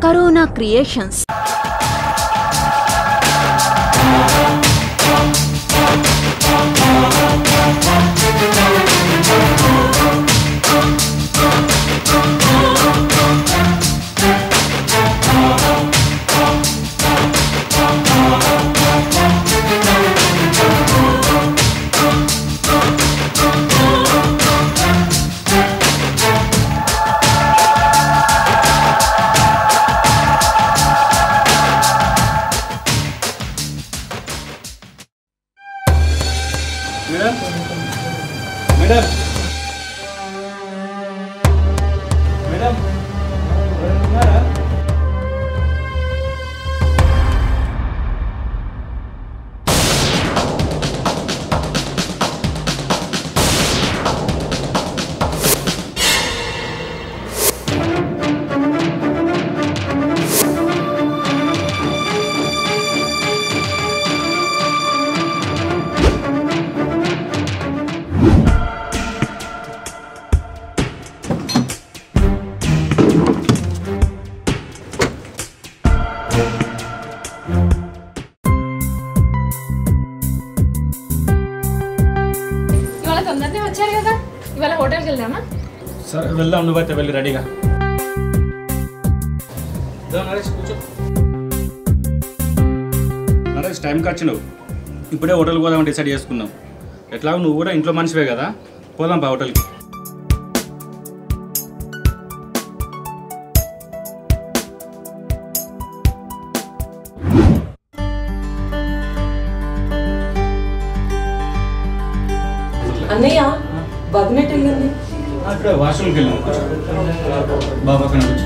Corona creations madam madam madam ఎవరైనా ఉన్నారా ఇవాళ తొందరనే వచ్చారు కదా ఇవాళ హోటల్కి వెళ్దామా సరే వెళ్దాం నువ్వైతే వెళ్ళి రెడీగా దా, నరేష్ కూర్చో నరేష్ టైంకి వచ్చినావు ఇప్పుడే హోటల్కి పోదామని డిసైడ్ చేసుకున్నాం ఎట్లాగో నువ్వు కూడా ఇంట్లో మనిషివే కదా పోదాం బా హోటల్కి అన్నయ్య బగ్నెట్ వెళ్ళింది ఇప్పుడే వాష్రూమ్కి వెళ్ళాం కూర్చో బాబా పక్కన కూర్చో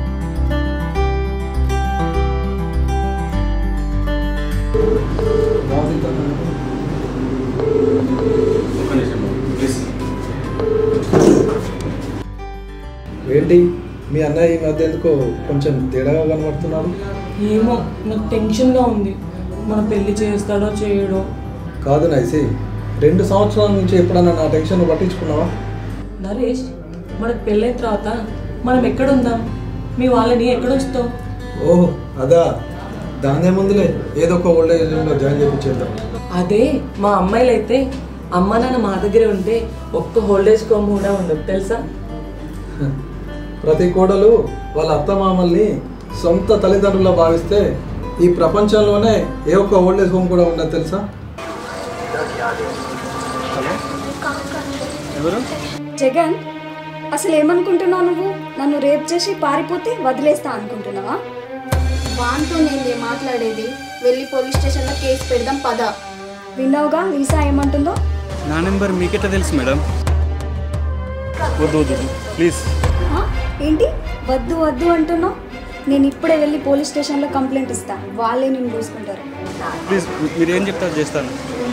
ఒక్క నిమిషం ప్లీజ్ ఏంటి మీ అన్నయ్య ఈ మధ్య ఎందుకో కొంచెం తేడాగా కనబడుతున్నాడు ఏమో నాకు టెన్షన్గా ఉంది మన పెళ్లి చేస్తాడో చేయడో కాదు నైసి రెండు సంవత్సరాల నుంచి ఎప్పుడన్నా నా టెన్షన్ పట్టించుకున్నావా నరేష్ మనకు పెళ్ళైన తర్వాత మనం ఎక్కడుందాం మీ వాళ్ళని ఎక్కడొస్తావు ఓహో అదా దానే ముందులే ఏదో ఒక ఓల్డ్ ఏజ్ లో జాయిన్ చేయించేద్దాం అదే మా అమ్మాయిలు అయితే అమ్మ నాన్న మా దగ్గరే ఉంటే ఒక్క హోల్డేజ్ కోమ్ కూడా ఉండదు తెలుసా ప్రతి కోడలు వాళ్ళ అత్త మామల్ని సొంత తల్లిదండ్రులా భావిస్తే ఈ ప్రపంచంలోనే ఏ ఒక్క ఓల్డ్ ఏజ్ హోమ్ కూడా ఉండదు తెలుసా ఎవరు జగన్ అసలు ఏమనుకుంటున్నావు నువ్వు నన్ను రేప్ చేసి పారిపోతే వదిలేస్తా అనుకుంటున్నావా వాంతో నేను మాట్లాడేది వెళ్ళి పోలీస్ స్టేషన్లో కేసు పెడదాం పద విన్నావుగా లీసా ఏమంటుందో నా నెంబర్ మీకెట్లా తెలుసు మేడం వద్దు వద్దు ప్లీజ్ ఆ? ఏంటి వద్దు వద్దు అంటున్నావు నేను ఇప్పుడే వెళ్ళి పోలీస్ స్టేషన్లో కంప్లైంట్ ఇస్తా వాళ్ళే నేను చూసుకుంటారు ప్లీజ్ మీరు ఏం చెప్తారు చేస్తాను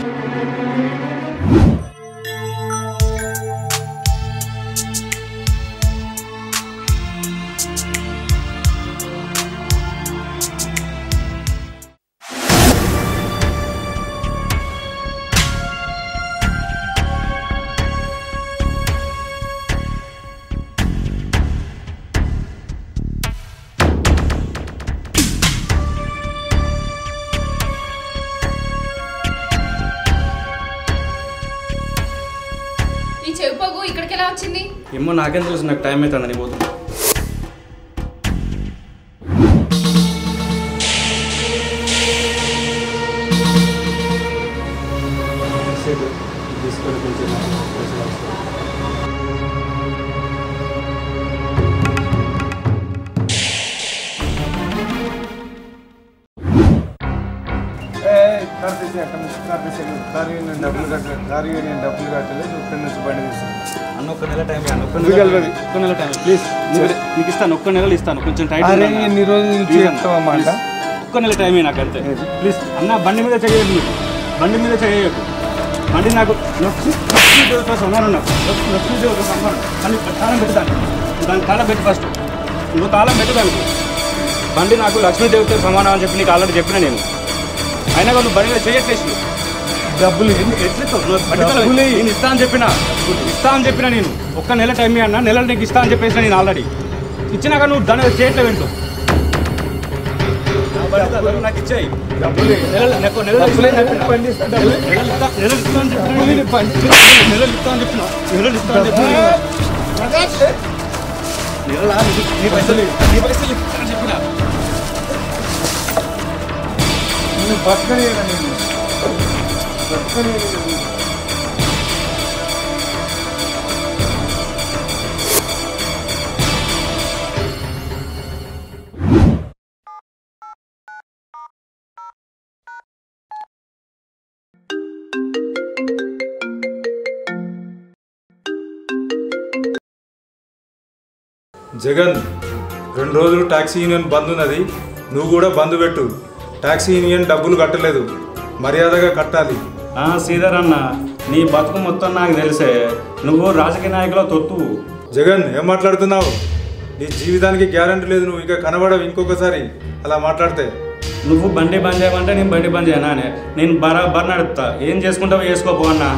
ఈ చెవిపోగు ఇక్కడికి ఎలా వచ్చింది ఏమో నాకేం తెలుసు నాకు టైం అవుతుందని పోతుంది కార్ తీసి అక్కడ నుంచి కార్ తీసి కార్ నేను డబ్బులు కట్టలేదు కార్ నేను డబ్బులు కట్టలేదు ఇక్కడ నుంచి బండి తీసాను అన్న ఒక్క నెల టైం అన్న ఒక్క ఎందుకు నెల వెళ్ళదు? ఒక్క నెల టైం ప్లీజ్ నీకు ఇస్తాను ఒక్క నెలలు ఇస్తాను కొంచెం టైట్ అరే ఎన్ని రోజుల నుంచి చెప్తావా మాట ఒక్క నెల టైం నాకు అంతే ప్లీజ్ అన్న బండి మీద చేయకు నీకు బండి మీద చేయకు బండి నాకు లక్ష్మీ లక్ష్మీదేవితో సమానం నాకు లక్ష్మీ- లక్ష్మీదేవితో సమానం కానీ తాళం పెట్టుతాను దానికి తాళం పెట్టి ఫస్ట్ నువ్వు తాళం పెట్టు దానికి బండి నాకు లక్ష్మీదేవితో సమానం అని చెప్పి నీకు ఆల్రెడీ చెప్పిన నేను అయినా కూడా నువ్వు బండి మీద చేయట్లేదు డబ్బులు డబ్బులు నేను ఇస్తా అని చెప్పిన ఇస్తా అని చెప్పిన నేను ఒక్క నెల టైం అన్న నెల నీకు ఇస్తా అని చెప్పేసిన నేను ఆల్రెడీ ఇచ్చినాక నువ్వు దాని చేయట్లేదు ఏంటో బండి తాత, నాకు ఇచ్చేయి నెలలు నెలకు నెలలు ఇస్తా అని చెప్పిన. నెలలు ఇస్తా- నెలలు ఇస్తా అని చెప్పిన. నెలలు ఇస్తా అని చెప్పిన. నెలలు ఇస్తా అని చెప్పిన. నెలలా? నీ- నీ పైసలు నీ పైసలు ఇస్తా అని చెప్పిన నేను బతకలేను నేను బతకలేను జగన్ రెండు రోజులు ట్యాక్సీ యూనియన్ బంద్ ఉన్నది నువ్వు కూడా బంద్ పెట్టు ట్యాక్సీ యూనియన్ డబ్బులు కట్టలేదు మర్యాదగా కట్టాలి ఆ, శ్రీధర్ అన్న నీ బతుకు మొత్తం నాకు తెలిసే నువ్వు రాజకీయ నాయకుల తొత్తు జగన్ ఏం మాట్లాడుతున్నావు నీ జీవితానికి గ్యారంటీ లేదు నువ్వు ఇక కనబడవు ఇంకొకసారి అలా మాట్లాడితే నువ్వు బండి బంద్ చేయమంటే నేను బండి బంద్ చేయనా అని నేను బరాబర్ నడుపుతా ఏం చేసుకుంటావో చేసుకోపో అన్నా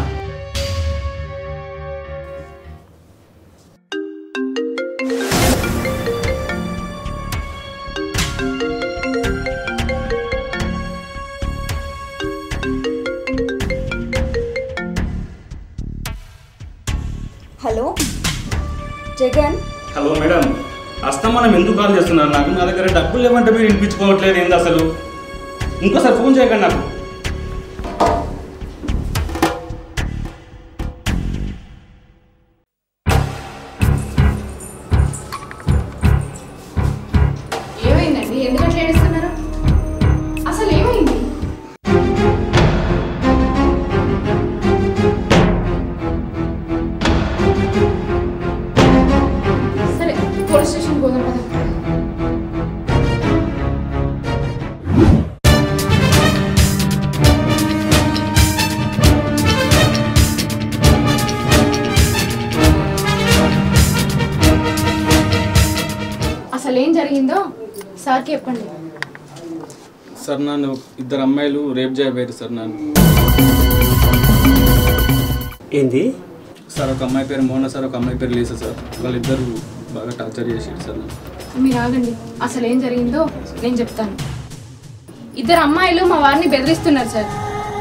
హలో జగన్ హలో మేడం అస్తమానం ఎందుకు కాల్ చేస్తున్నారు నాకు నా దగ్గర డబ్బులు లేవంటే మీరు వినిపించుకోవట్లేదు ఏంది అసలు ఇంకోసారి ఫోన్ చేయకండి నాకు ఏమైందండి ఎందుకు అట్లా ఏడుస్తున్నారు అసలు ఏమైంది సరే పోలీస్ స్టేషన్ పోదాం పద అసలు ఏం జరిగిందో సార్కి చెప్పండి సార్ నన్ను ఇద్దరు అమ్మాయిలు రేప్ చేయబోయారు సార్ నన్ను ఏంది సార్ ఒక అమ్మాయి పేరు మోన సార్ ఒక అమ్మాయి పేరు లీసా సార్ వాళ్ళిద్దరు బాగా టార్చర్ చేసారు సార్ నన్ను మీరు ఆగండి అసలు ఏం జరిగిందో నేను చెప్తాను ఇద్దరు అమ్మాయిలు మా వారిని బెదిరిస్తున్నారు సార్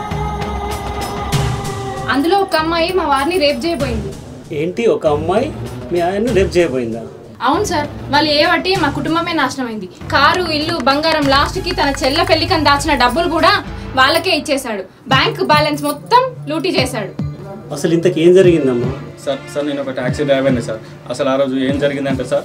అందులో ఒక అమ్మాయి మా వారిని రేప్ చేయబోయింది ఏంటి ఒక అమ్మాయి మీ ఆయన్ని రేపు చేయబోయిందా అవును సార్ వాళ్ళు ఏ బట్టి మా కుటుంబమే నాశనం అయింది కారు ఇల్లు బంగారం లాస్ట్ కి తన చెల్ల పెళ్లికని దాచిన డబ్బులు కూడా వాళ్ళకే ఇచ్చేశాడు బ్యాంక్ బ్యాలెన్స్ మొత్తం లూటీ చేశాడు అసలు ఇంతకు ఏం జరిగిందమ్మా సార్ సార్ నేను ఒక ట్యాక్సీ డ్రైవర్ని సార్ అసలు ఆ రోజు ఏం జరిగిందంటే సార్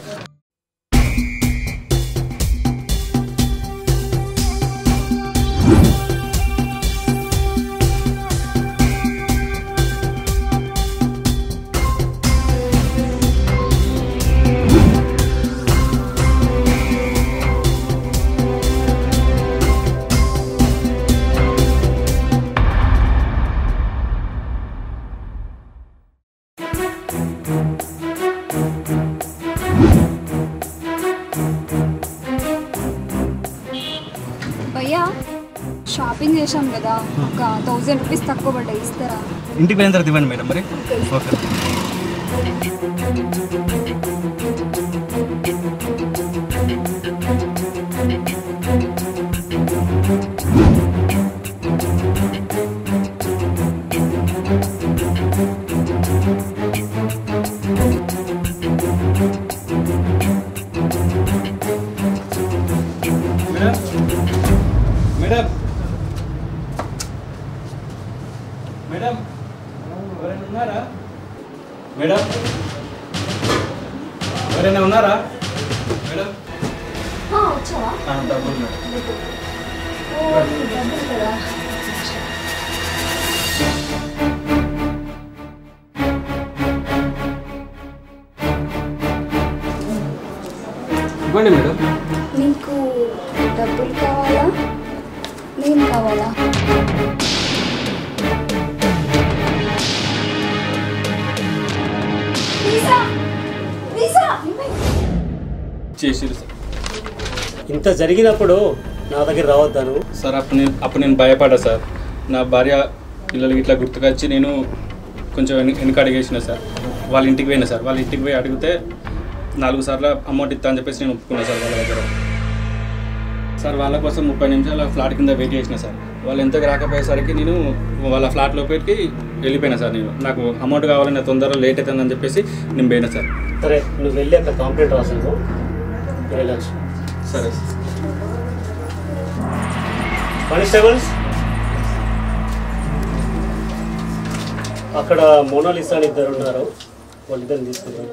భయ్యా షాపింగ్ చేశాం కదా ఒక థౌజండ్ రూపీస్ తక్కువ పడ్డాయి ఇస్తారా ఇంటికి పోయిన తర్వాత ఇవ్వండి మేడం మరి ఓకే మేడం మేడం మేడం ఎవరైనా ఉన్నారా మేడం ఎవరైనా ఉన్నారా మేడం వచ్చావా ఆ, డబ్బులు మేడం ఇవ్వండి మేడం నీకు డబ్బులు కావాలా నేను కావాలా వీసా వీసా చేసిరు సార్ ఇంత జరిగినప్పుడు నా దగ్గర రావద్దాను సార్ అప్పుడు నేను అప్పుడు నేను భయపడ్డా సార్ నా భార్య పిల్లలకి ఇట్లా గుర్తుకొచ్చి నేను కొంచెం వెను వెనుక అడిగేసిన సార్ వాళ్ళ ఇంటికి పోయినా సార్ వాళ్ళ ఇంటికి పోయి అడిగితే నాలుగు సార్లు అమౌంట్ ఇస్తా అని చెప్పేసి నేను ఒప్పుకున్నా సార్ వాళ్ళ దగ్గర సార్ వాళ్ళ కోసం ముప్పై నిమిషాలు ఫ్లాట్ కింద వెయిట్ చేసిన సార్ వాళ్ళు ఎంతకు రాకపోయేసరికి నేను వాళ్ళ ఫ్లాట్ లోపలికి వెళ్ళిపోయినా సార్ నేను నాకు అమౌంట్ కావాలని తొందరగా లేట్ అవుతుందని చెప్పేసి నేను పోయినా సార్ సరే నువ్వు వెళ్ళి అక్కడ కంప్లైంట్ రాసాను వెళ్ళచ్చు సరే కానిస్టేబుల్స్ అక్కడ మోనాలిసా అని ఇద్దరు ఉన్నారు వాళ్ళిద్దరిని తీసుకుంటారు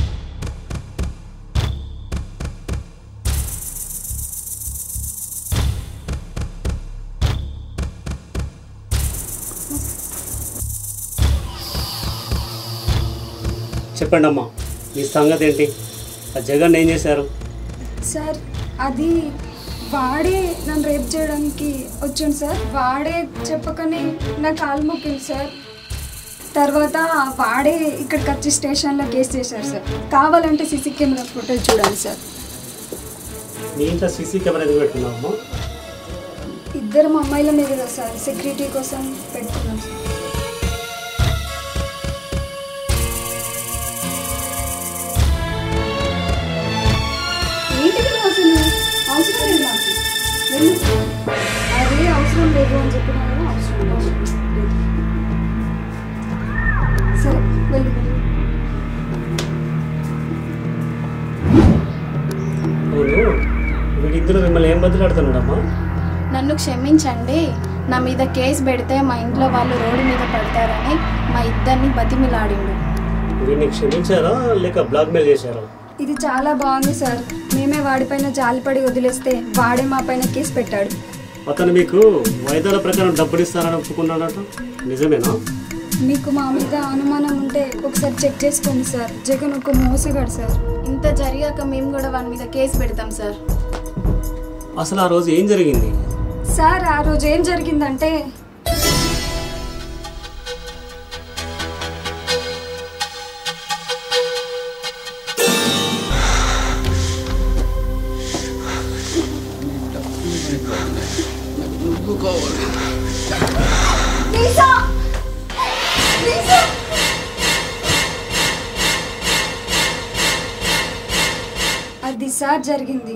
చెప్పండి అమ్మా మీ సంగతి ఏంటి ఆ జగన్ ఏం చేశారు సార్ అది వాడే నన్ను రేప్ చేయడానికి వచ్చాను సార్ వాడే చెప్పకనే నా కాలు మొక్కింది సార్ తర్వాత వాడే ఇక్కడికి వచ్చి స్టేషన్లో కేసు చేశారు సార్ కావాలంటే సీసీ కెమెరా ఫోటోలు చూడండి సార్ మీ ఇంట్లో సీసీ కెమెరా ఎందుకు పెట్టుకున్నావు అమ్మా ఇద్దరు అమ్మాయిల మీద కదా సార్ సెక్యూరిటీ కోసం పెట్టుకున్నాం సార్ ఏంటిది నువ్వు అసలు అవసరం లేదు నాకు వెళ్ళు అదే అవసరం లేదు అని చెప్పినాను అవసరం లేదు సరే వెళ్ళు వెళ్ళు. అవును వీడిద్దరు మిమ్మల్ని ఏం బదులాడుతున్నాడమ్మా నన్ను క్షమించండి నా మీద కేసు పెడితే మా ఇంట్లో వాళ్ళు రోడ్డు మీద పడతారని మా ఇద్దరిని బతిమిలాడిండు వీడిని క్షమించారా లేక బ్లాక్మెయిల్ చేశారా ఇది చాలా బాగుంది సార్ మేమే వాడిపైన జాలిపడి వదిలేస్తే వాడే మా పైన కేసు పెట్టాడు అతను మీకు వాయిదాల ప్రకారం డబ్బులు ఇస్తారని ఒప్పుకున్నాడట నిజమేనా మీకు మా మీద అనుమానం ఉంటే ఒకసారి చెక్ చేసుకోండి సార్ జగన్ ఒక మోసగాడు సార్ ఇంత జరిగాక మేము కూడా వాని మీద కేసు పెడతాం సార్ అసలు ఆ రోజు ఏం జరిగింది సార్ ఆ రోజు ఏం జరిగిందంటే లీసా! లీసా! అది సార్ జరిగింది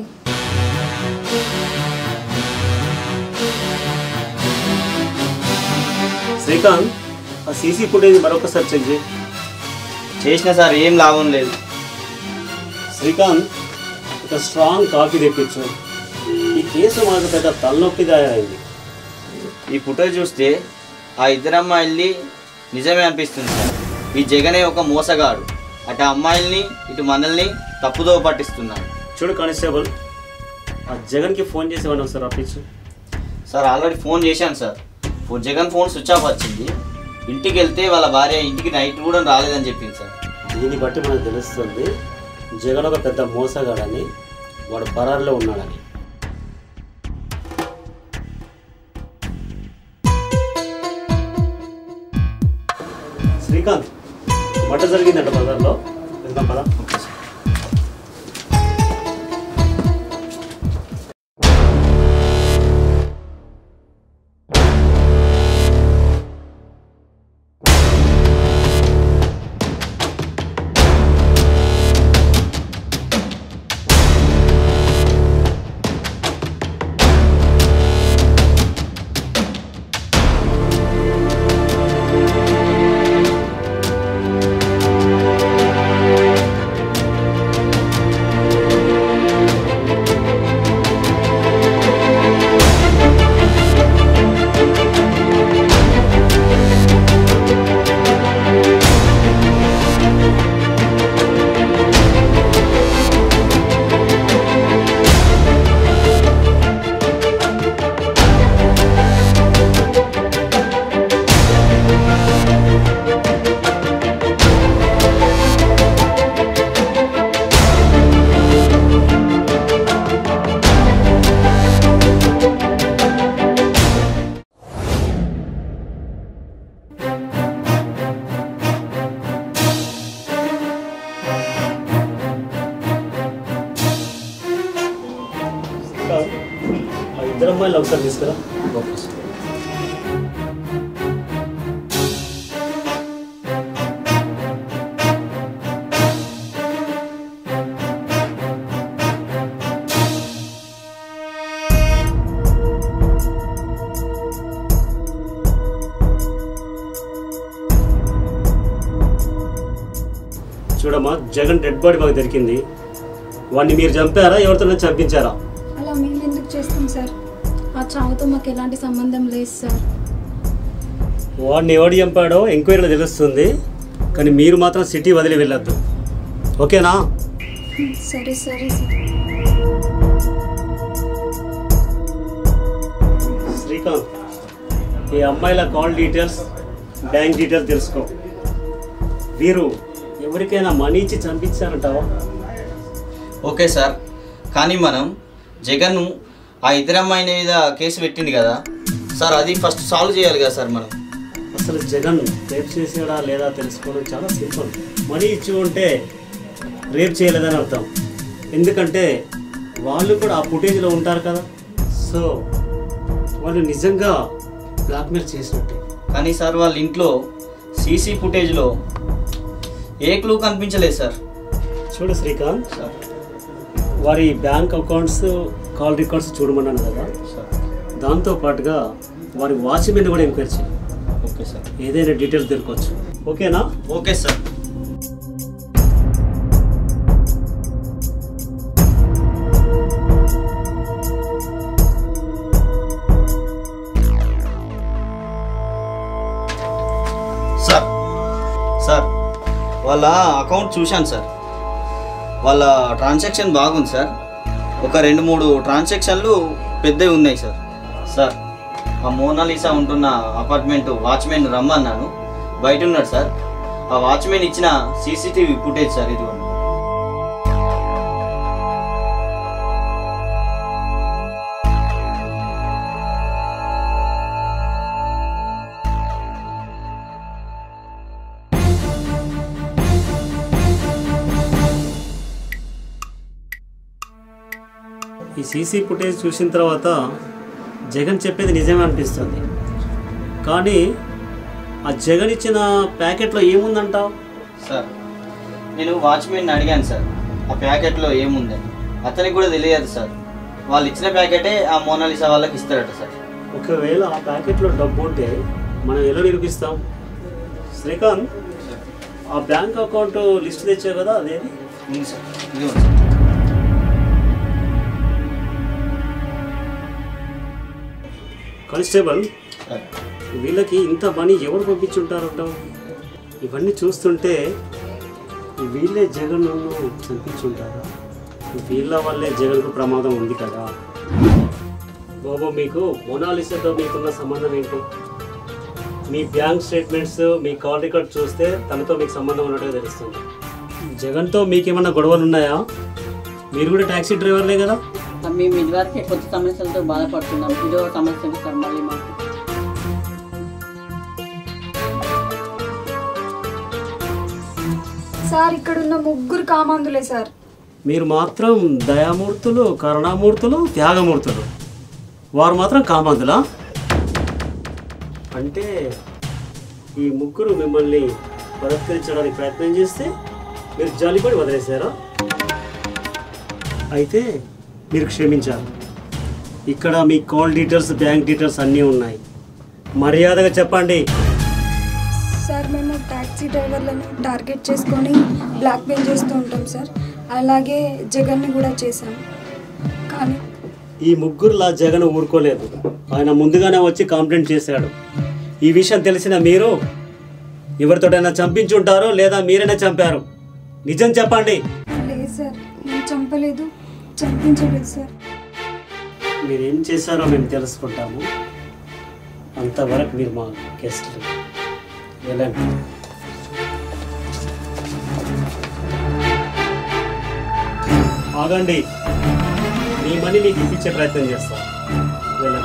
శ్రీకాంత్ ఆ సీసీ ఫుటేజ్ మరొకసారి చెక్ చేయి చేసిన సార్ ఏం లాభం లేదు శ్రీకాంత్ ఒక స్ట్రాంగ్ కాఫీ తెప్పించు ఈ కేసు మాకు పెద్ద తలనొప్పిగా అయింది ఈ ఫోటో చూస్తే ఆ ఇద్దరు అమ్మాయిల్ని నిజమే అనిపిస్తుంది సార్ ఈ జగనే ఒక మోసగాడు అటు అమ్మాయిల్ని ఇటు మనల్ని తప్పుదో పట్టిస్తున్నాడు చూడు కానిస్టేబుల్ ఆ జగన్కి ఫోన్ చేసి ఇవ్వండి ఒకసారి రప్పించు సార్ ఆల్రెడీ ఫోన్ చేశాను sir phone Jagan phone switch off వచ్చింది ఇంటికి వెళ్తే వాళ్ళ భార్య ఇంటికి నైట్ కూడా రాలేదని చెప్పింది సార్ దీన్ని బట్టి మనకు తెలుస్తుంది జగన్ ఒక పెద్ద మోసగాడని వాడు పరారులో ఉన్నాడని శ్రీకాంత్ మట జరిగిందంట బజార్లో వెళ్దాం పదా శ్రీకాంత్ ఆ ఇద్దరు అమ్మాయిలు ఒకసారి తీసుకురా చూడమ్మా జగన్ డెడ్ బాడీ మాకు దొరికింది వాడిని మీరు చంపారా ఎవరితోనే చంపించారా అలా మేము ఎందుకు చేస్తాం సార్ ఆ చావుతో మాకు ఎలాంటి సంబంధం లేదు సార్ వాడిని ఎవడు చంపాడో ఎంక్వైరీలో తెలుస్తుంది కానీ మీరు మాత్రం సిటీ వదిలి వెళ్ళొద్దు ఓకేనా సరే సరే సార్ శ్రీకాంత్ ఈ అమ్మాయిల కాల్ డీటెయిల్స్ బ్యాంక్ డీటెయిల్స్ తెలుసుకో వీరు ఎవరికైనా మనీ ఇచ్చి చంపించారంటావా ఓకే సార్ కానీ మనం జగన్ ఆ ఇద్దరు అమ్మాయి మీద కేసు పెట్టింది కదా సార్ అది ఫస్ట్ సాల్వ్ చేయాలి కదా సార్ మనం అసలు జగన్ రేప్ చేసాడా లేదా తెలుసుకోవడం చాలా సింపుల్ మనీ ఇచ్చి ఉంటే రేప్ చేయలేదని అర్థం ఎందుకంటే వాళ్ళు కూడా ఆ ఫుటేజ్లో ఉంటారు కదా సో వాళ్ళు నిజంగా బ్లాక్మెయిల్ చేసినట్టే కానీ సార్ వాళ్ళ ఇంట్లో సీసీ ఫుటేజ్లో ఏ క్లూ కనిపించలేదు సార్ చూడు శ్రీకాంత్ వారి బ్యాంక్ అకౌంట్స్ కాల్ రికార్డ్స్ చూడమన్నాను కదా దాంతో పాటుగా వారి వాచ్మెన్ కూడా ఎంక్వైరీ చేయి ఓకే సార్ ఏదైనా డీటెయిల్స్ దొరకవచ్చు ఓకేనా ఓకే సార్ సార్ సార్ వాళ్ళ అకౌంట్ చూశాను సార్ వాళ్ళ ట్రాన్సాక్షన్ బాగుంది సార్ ఒక రెండు మూడు ట్రాన్సాక్షన్లు పెద్దవి ఉన్నాయి సార్ సార్ ఆ మోనాలిసా ఉంటున్న అపార్ట్మెంట్ వాచ్మెన్ రమ్మన్నాను బయట ఉన్నాడు సార్ ఆ వాచ్మెన్ ఇచ్చిన సీసీటీవీ ఫుటేజ్ సార్ ఇది ఈ సీసీ ఫుటేజ్ చూసిన తర్వాత జగన్ చెప్పేది నిజమే అనిపిస్తుంది కానీ ఆ జగన్ ఇచ్చిన ప్యాకెట్లో ఏముందంటావు సార్ నేను వాచ్మెన్ అడిగాను సార్ ఆ ప్యాకెట్లో ఏముందని అతనికి కూడా తెలియదు సార్ వాళ్ళు ఇచ్చిన ప్యాకెటే ఆ మోనాలిసా వాళ్ళకి ఇస్తారట సార్ ఒకవేళ ఆ ప్యాకెట్లో డబ్బు ఉంటే మనం ఎలా నిరూపిస్తాం శ్రీకాంత్ ఆ బ్యాంక్ అకౌంట్ లిస్ట్ తెచ్చావు కదా అదేది ఉంది సార్ ఇది ఉంది సార్ కానిస్టేబుల్ వీళ్ళకి ఇంత మనీ ఎవరు పంపించుంటారంటావు ఇవన్నీ చూస్తుంటే వీళ్ళే జగన్ చంపించుంటారా వీళ్ళ వల్లే జగన్కు ప్రమాదం ఉంది కదా బాబు మీకు మొనాలిసాతో మీకున్న సంబంధం ఏంటి మీ బ్యాంక్ స్టేట్మెంట్స్ మీ కాల్ రికార్డ్ చూస్తే తనతో మీకు సంబంధం ఉన్నట్టుగా తెలుస్తుంది జగన్తో మీకేమన్నా గొడవలు ఉన్నాయా మీరు కూడా ట్యాక్సీ డ్రైవర్లే కదా మేము ఇదివరకే కొత్త సమస్యలతో బాధపడుతున్నాం ఇదో సమస్య ఉంది సార్ మళ్ళీ మాకు సార్ ఇక్కడ ఉన్న ముగ్గురు కామాందులే సార్ మీరు మాత్రం దయామూర్తులు కరుణామూర్తులు త్యాగమూర్తులు వారు మాత్రం కామంతులా అంటే ఈ ముగ్గురు మిమ్మల్ని బలత్కరించడానికి ప్రయత్నం చేస్తే మీరు జాలిపడి వదిలేశారా అయితే మీరు క్షమించాలి ఇక్కడ మీ కాల్ డీటెయిల్స్ బ్యాంక్ డీటెయిల్స్ అన్నీ ఉన్నాయి మర్యాదగా చెప్పండి సార్ మేము ట్యాక్సీ డ్రైవర్లను టార్గెట్ చేసుకొని బ్లాక్మెయిల్ చేస్తూ ఉంటాం సార్ అలాగే జగన్ని కూడా చేశాం కానీ ఈ ముగ్గురులా జగన్ ఊరుకోలేదు ఆయన ముందుగానే వచ్చి కంప్లైంట్ చేశాడు ఈ విషయం తెలిసిన మీరు ఎవరితోటైనా చంపించి ఉంటారో లేదా మీరైనా చంపారు నిజం చెప్పండి లేదు సార్ నేను చంపలేదు చంపించలేదు సార్ మీరు ఏం చేశారో మేము తెలుసుకుంటాము అంతవరకు మీరు మా గెస్ట్లు వెళ్ళండి ఆగండి మీ మనీ మీకు ఇప్పించే ప్రయత్నం చేస్తాం వెళ్ళండి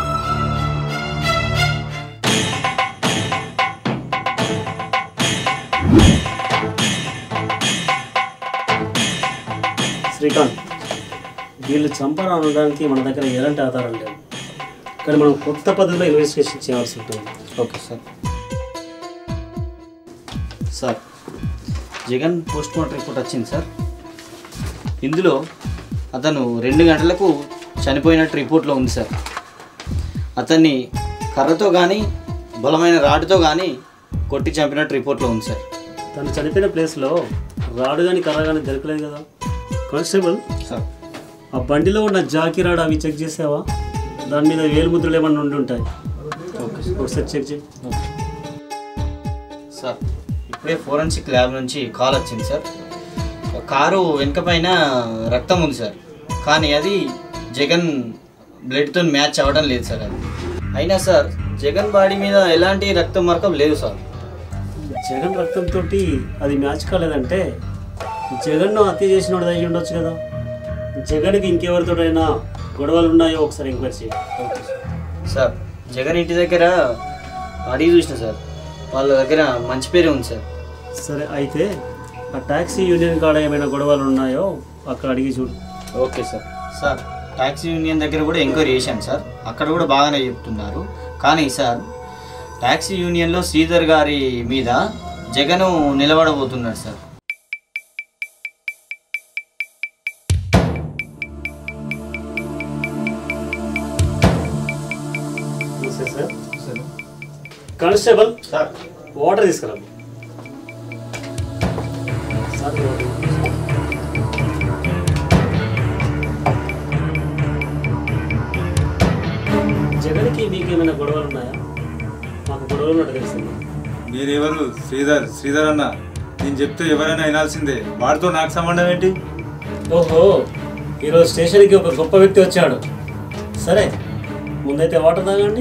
శ్రీకాంత్ వీళ్ళు చంపరా అనడానికి మన దగ్గర ఎలాంటి ఆధారం లేవు కానీ మనం కొత్త పద్ధతిలో ఇన్వెస్టిగేషన్ చేయాల్సి ఉంటుంది okay sir sir Jagan post mortem report వచ్చింది సార్ ఇందులో అతను రెండు గంటలకు చనిపోయినట్టు రిపోర్ట్లో ఉంది సార్ అతన్ని కర్రతో కానీ బలమైన రాడ్తో కానీ కొట్టి చంపినట్టు రిపోర్ట్లో ఉంది సార్ తను చనిపోయిన ప్లేస్లో రాడు కానీ కర్ర కానీ దొరకలేదు కదా కానిస్టేబుల్ ఆ బండిలో ఉన్న జాకీ రాడు అవి చెక్ చేసావా దాని మీద వేలు ముద్రలు ఏమన్నా ఉండి ఉంటాయి ఓకే ఒకసారి చెక్ చేయి సార్ ఇప్పుడే ఫోరెన్సిక్ ల్యాబ్ నుంచి కాల్ వచ్చింది సార్ కారు వెనుక పైన రక్తం ఉంది సార్ కానీ అది జగన్ బ్లడ్తో మ్యాచ్ అవ్వడం లేదు సార్ అది అయినా సార్ జగన్ బాడీ మీద ఎలాంటి రక్తం మరకం లేదు సార్ జగన్ రక్తంతో అది మ్యాచ్ కాలేదంటే జగన్ను హత్య చేసినోడు అయి ఉండొచ్చు కదా జగన్కి ఇంకెవరితోడైనా గొడవలు ఉన్నాయో ఒకసారి ఎంక్వైరీ చేయి సార్ జగన్ ఇంటి దగ్గర అడిగి చూసిన సార్ వాళ్ళ దగ్గర మంచి పేరే ఉంది సార్ సరే అయితే ఆ ట్యాక్సీ యూనియన్ కాడ ఏమైనా గొడవలు ఉన్నాయో అక్కడ అడిగి చూడు okay sir sir taxi union దగ్గర కూడా ఎంక్వైరీ చేశాను సార్ అక్కడ కూడా బాగానే చెప్తున్నారు కానీ సార్ ట్యాక్సీ యూనియన్లో శ్రీధర్ గారి మీద జగన్ నిలబడబోతున్నాడు సార్ నమస్తే సార్ కానిస్టేబుల్ సార్ వాటర్ తీసుకురా సార్ జగన్కి మీకు ఏమైనా గొడవలు ఉన్నాయా మాకు గొడవలు ఉన్నట్టు తెలిసింది మీరెవరు శ్రీధర్ శ్రీధర్ అన్న నేను చెప్తే ఎవరైనా వినాల్సిందే వాడితో నాకు సంబంధం ఏంటి ఓహో ఈరోజు స్టేషన్కి ఒక గొప్ప వ్యక్తి వచ్చాడు సరే ముందైతే వాటర్ తాగండి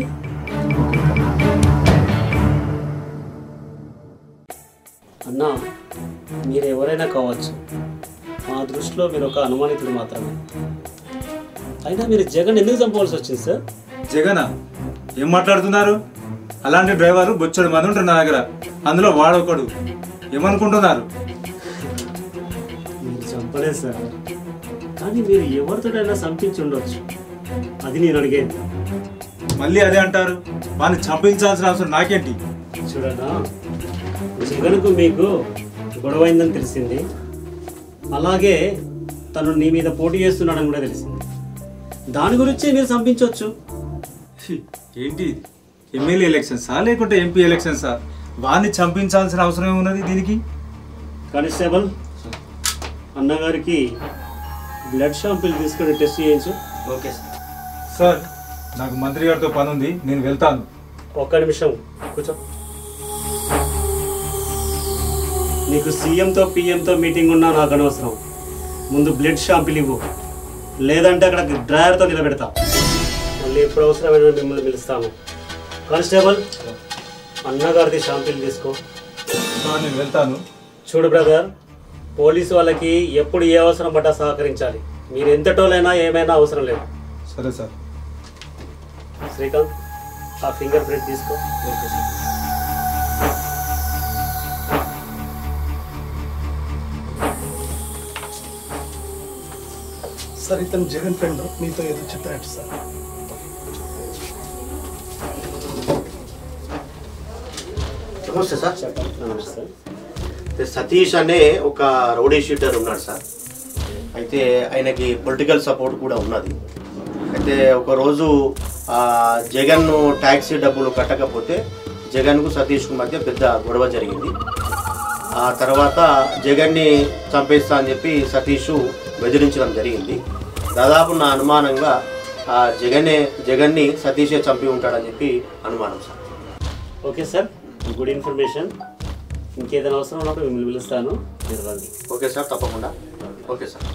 అన్నా మీరు ఎవరైనా కావచ్చు మా దృష్టిలో మీరు ఒక అనుమానితుడు మాత్రమే అయినా మీరు జగన్ ఎందుకు చంపవలసి వచ్చింది సార్ జగనా ఏం మాట్లాడుతున్నారు అలాంటి డ్రైవర్ బొచ్చడు మంది ఉంటారు నా దగ్గర అందులో వాడొకడు ఏమనుకుంటున్నారు మీరు చంపలేదు సార్ కానీ మీరు ఎవరితోనైనా చంపించి ఉండొచ్చు అది నేను అడిగేది మళ్ళీ అదే అంటారు వాడిని చంపించాల్సిన అవసరం నాకేంటి చూడన్నా జగన్కు మీకు గొడవ అయిందని తెలిసింది అలాగే తను నీ మీద పోటీ చేస్తున్నాడని కూడా తెలిసింది దాని గురించి మీరు చంపించవచ్చు ఏంటి ఎమ్మెల్యే ఎలక్షన్సా లేకుంటే ఎంపీ ఎలక్షన్సా వాడిని చంపించాల్సిన అవసరం ఏమున్నది దీనికి కానిస్టేబుల్ అన్నగారికి బ్లడ్ షాంపిల్ తీసుకొని టెస్ట్ చేయించు ఓకే సార్ నాకు మంత్రి గారితో పని ఉంది నేను వెళ్తాను ఒక్క నిమిషం కూర్చో నీకు సీఎంతో పిఎంతో మీటింగ్ ఉన్నా నాకు అనవసరం ముందు బ్లడ్ షాంపిల్ ఇవ్వు లేదంటే అక్కడ డ్రైవర్తో నిలబెడతా మళ్ళీ ఎప్పుడు అవసరమైన మిమ్మల్ని పిలుస్తాను కానిస్టేబుల్ అన్నగారిది షాంపిల్ తీసుకో సార్ నేను వెళ్తాను చూడు బ్రదర్ పోలీసు వాళ్ళకి ఎప్పుడు ఏ అవసరం పడ్డా సహకరించాలి మీరు ఎంతటోలైనా ఏమైనా అవసరం లేదు సరే సార్ శ్రీకాంత్ ఆ ఫింగర్ ప్రింట్ తీసుకో ఓకే సార్ సార్ ఇతను జగన్ ఫ్రెండ్ మీతో ఏదో చెప్పారట సార్ నమస్తే సార్ నమస్తే అయితే సతీష్ అనే ఒక రౌడీ షీటర్ ఉన్నాడు సార్ అయితే ఆయనకి పొలిటికల్ సపోర్ట్ కూడా ఉన్నది అయితే ఒకరోజు ఆ, జగన్ ట్యాక్సీ డబ్బులు కట్టకపోతే జగన్కు సతీష్కు మధ్య పెద్ద గొడవ జరిగింది ఆ తర్వాత జగన్ని చంపేస్తా అని చెప్పి సతీష్ బెదిరించడం జరిగింది దాదాపు నా అనుమానంగా ఆ జగనే జగన్ని సతీషే చంపి ఉంటాడని చెప్పి అనుమానం sir okay sir good information ఇంకేదైనా అవసరం ఉన్నప్పుడు మిమ్మల్ని పిలుస్తాను మీరు రండి ఓకే సార్ తప్పకుండా ఓకే సార్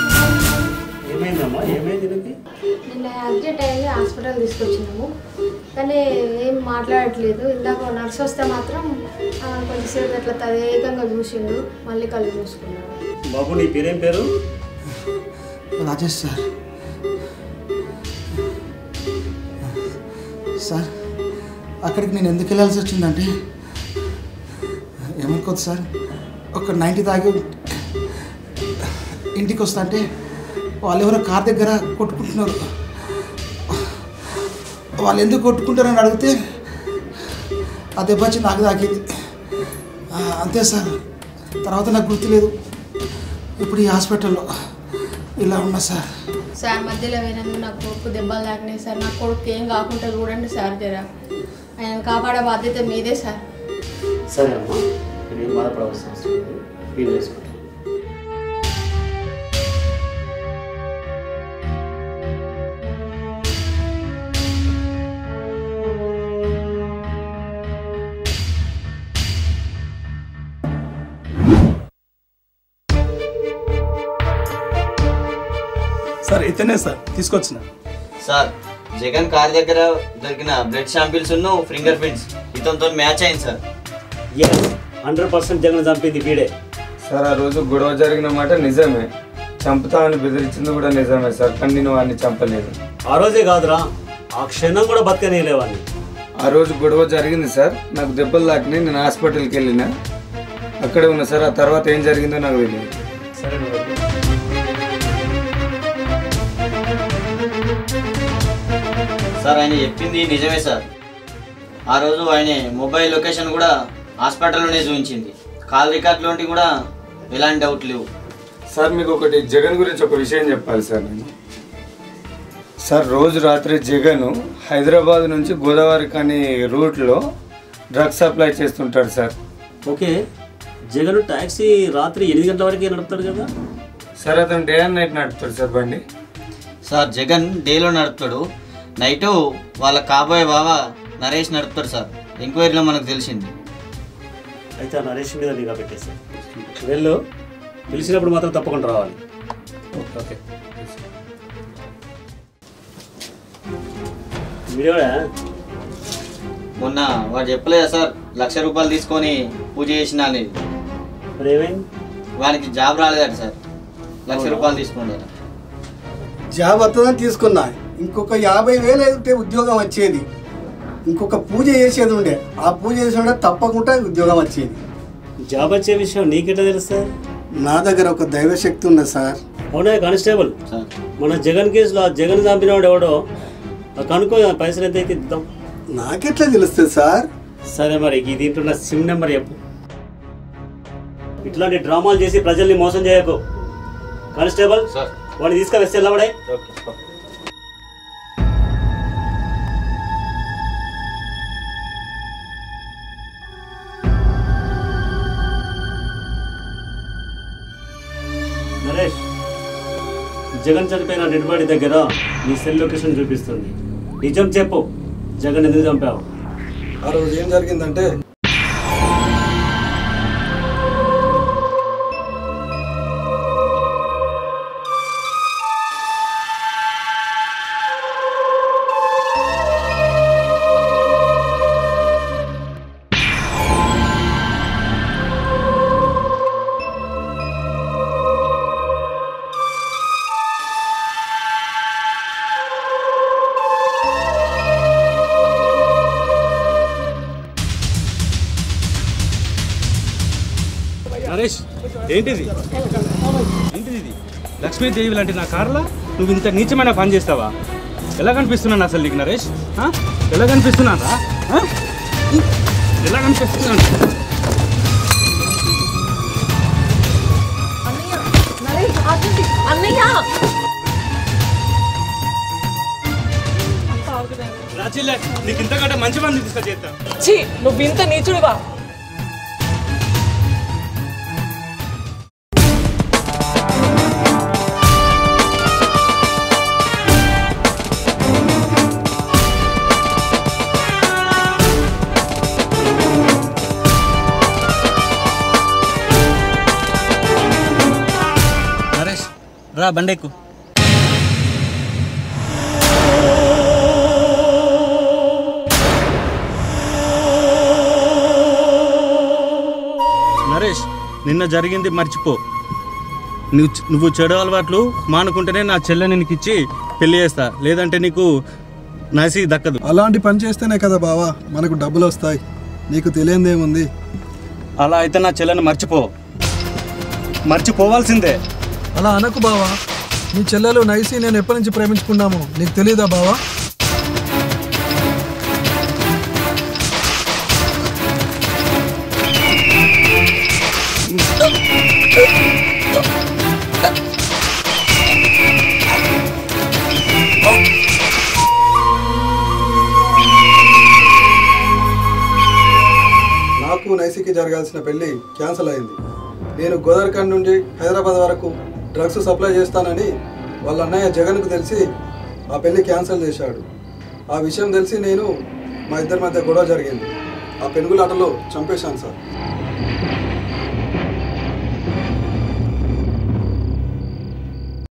ఏమైందమ్మా ఏమైంది దీనికి నిన్న యాక్సిడెంట్ అయ్యి హాస్పిటల్ తీసుకొచ్చినాము కానీ ఏం మాట్లాడట్లేదు ఇందాక నర్స్ వస్తే మాత్రం ఆ, కొంచెంసేపు అట్లా తదేకంగా చూసిండు మళ్ళీ కళ్ళు చూసుకున్నాడు బాబు నీ పేరేం పేరు రాజేష్ సార్ సార్ అక్కడికి నేను ఎందుకు వెళ్ళాల్సి వచ్చిందంటే ఏమనుకోదు సార్ ఒక నైంటీ తాగి ఇంటికి వస్తా అంటే వాళ్ళు ఎవరో కార్ దగ్గర కొట్టుకుంటున్నారు వాళ్ళు ఎందుకు కొట్టుకుంటారని అడిగితే ఆ దెబ్బ వచ్చి నాకు తాకింది ఆ, అంతే సార్ తర్వాత నాకు గుర్తులేదు ఇప్పుడు ఈ హాస్పిటల్లో ఇలా ఉన్నా సార్ సార్ మధ్యలో పోయినందుకు నాకు కొడుకు దెబ్బలు తాకినాయి సార్ నా కొడుకు ఏం కాకుండా చూడండి సార్ జరా ఆయన కాపాడే బాధ్యత మీదే సార్ సరే అమ్మా నేను ఏం బాధపడవలసిన అవసరం లేదు ఫీల్ చేసుకుంటాను సార్ ఇతనే సార్ తీసుకొచ్చిన సార్ జగన్ కార్ దగ్గర దొరికిన బ్లడ్ శాంపిల్స్ ఫింగర్ ప్రింట్స్ ఇతనితో మ్యాచ్ అయింది sir yes hundred percent Jagan చంపింది వీడే సార్ ఆ రోజు గొడవ జరిగిన మాట నిజమే చంపుతామని బెదిరించింది కూడా నిజమే సార్ కానీ నేను వాడిని చంపలేదు ఆ రోజే కాదురా ఆ క్షణం కూడా బతకనేలేవాడిని ఆ రోజు గొడవ జరిగింది సార్ నాకు దెబ్బలు తాకినాయి నేను హాస్పిటల్కి వెళ్ళిన అక్కడే ఉన్నా సార్ ఆ తర్వాత ఏం జరిగిందో నాకు తెలియదు సరే నువ్వు వెళ్ళు. సార్ ఆయన చెప్పింది నిజమే సార్ ఆ రోజు ఆయన మొబైల్ లొకేషన్ కూడా హాస్పిటల్లోనే చూపించింది కాల్ రికార్డులోంటి కూడా ఎలాంటి డౌట్ లేవు సార్ మీకు ఒకటి జగన్ గురించి ఒక విషయం చెప్పాలి సార్ నేను సార్ రోజు రాత్రి జగన్ హైదరాబాద్ నుంచి గోదావరి కానీ రూట్లో డ్రగ్స్ సప్లై చేస్తుంటాడు సార్ ఓకే జగన్ ట్యాక్సీ రాత్రి ఎనిమిది గంటల వరకే నడుపుతాడు కదా సార్ అతను డే అండ్ నైట్ నడుపుతాడు సార్ బండి సార్ జగన్ డేలో నడుపుతాడు నైటు వాళ్ళ కాబోయే బావ నరేష్ నడుపుతాడు సార్ ఎంక్వైరీలో మనకు తెలిసింది అయితే ఆ నరేష్ మీద నిఘా పెట్టేసి వెళ్ళు పిలిచినప్పుడు మాత్రం తప్పకుండా రావాలి ఓకే మీరేవాడా మొన్న వాడు చెప్పలేదా సార్ లక్ష రూపాయలు తీసుకొని పూజ చేసిన అనేది మరి ఏమైంది వానికి జాబ్ రాలేదట సార్ లక్ష రూపాయలు తీసుకోండి జాబ్ వస్తుందని తీసుకున్నా ఇంకొక యాభై వేలు అయితే ఉద్యోగం వచ్చేది ఇంకొక పూజ చేసేది ఉండే ఆ పూజ చేసి ఉండే తప్పకుండా ఉద్యోగం వచ్చేది జాబ్ వచ్చే విషయం నీకెట్లా తెలుసు సార్ నా దగ్గర ఒక దైవశక్తి ఉన్నది సార్ అవునా కానిస్టేబుల్ మన జగన్ కేసులో ఆ జగన్ చంపినవాడు ఎవడో ఆ కనుక్కో ఆ పైసలు ఎంత అయితే ఇద్దాం నాకెట్లా తెలుస్తుంది సార్ సరే మరి ఈ దీంట్లో నా సిమ్ నెంబర్ చెప్పు ఇట్లాంటి డ్రామాలు చేసి ప్రజల్ని మోసం చేయకు కానిస్టేబుల్ వాడిని తీసుకొని వెళ్ళవడే నరేష్ జగన్ చనిపోయిన డెడ్ బాడీ దగ్గర నీ సెల్ లొకేషన్ చూపిస్తుంది నిజం చెప్పు జగన్ ఎందుకు చంపావు ఆ రోజు ఏం జరిగిందంటే నరేష్ ఏంటిది ఏంటిది ఇది లక్ష్మీదేవి లాంటి నా కార్లో నువ్వు ఇంత నీచమైన పని చేస్తావా ఎలా కనిపిస్తున్నాను అసలు నీకు నరేష్ ఆ? ఎలా కనిపిస్తున్నానా ఆ? ఎలా కనిపిస్తున్నాను అన్నయ్య రాచిల్లే నీకు ఇంతకంటే మంచి పని తీసుకొచ్చేస్తా ఛీ నువ్వు ఇంత నీచుడువా నరేష్ రా బండెక్కు నిన్న జరిగింది మర్చిపో నువ్వు నువ్వు చెడు అలవాట్లు మానుకుంటేనే నా చెల్లెని నీకు ఇచ్చి పెళ్లి చేస్తా లేదంటే నీకు నసి దక్కదు అలాంటి పని చేస్తేనే కదా బావా మనకు డబ్బులు వస్తాయి నీకు తెలియందేముంది అలా అయితే నా చెల్లెని మర్చిపో మర్చిపోవాల్సిందే అలా అనకు బావా నీ చెల్లెలు నైసి నేను ఎప్పటి నుంచి ప్రేమించుకున్నాము నీకు తెలియదా బావా నాకు నైసికి జరగాల్సిన పెళ్లి క్యాన్సిల్ అయింది నేను గోదావరిఖండ్ నుండి హైదరాబాద్ వరకు డ్రగ్స్ సప్లై చేస్తానని వాళ్ళ అన్నయ్య జగన్కు తెలిసి ఆ పెళ్లి క్యాన్సిల్ చేశాడు ఆ విషయం తెలిసి నేను మా ఇద్దరి మధ్య గొడవ జరిగింది ఆ పెనుగులాటలో చంపేశాను సార్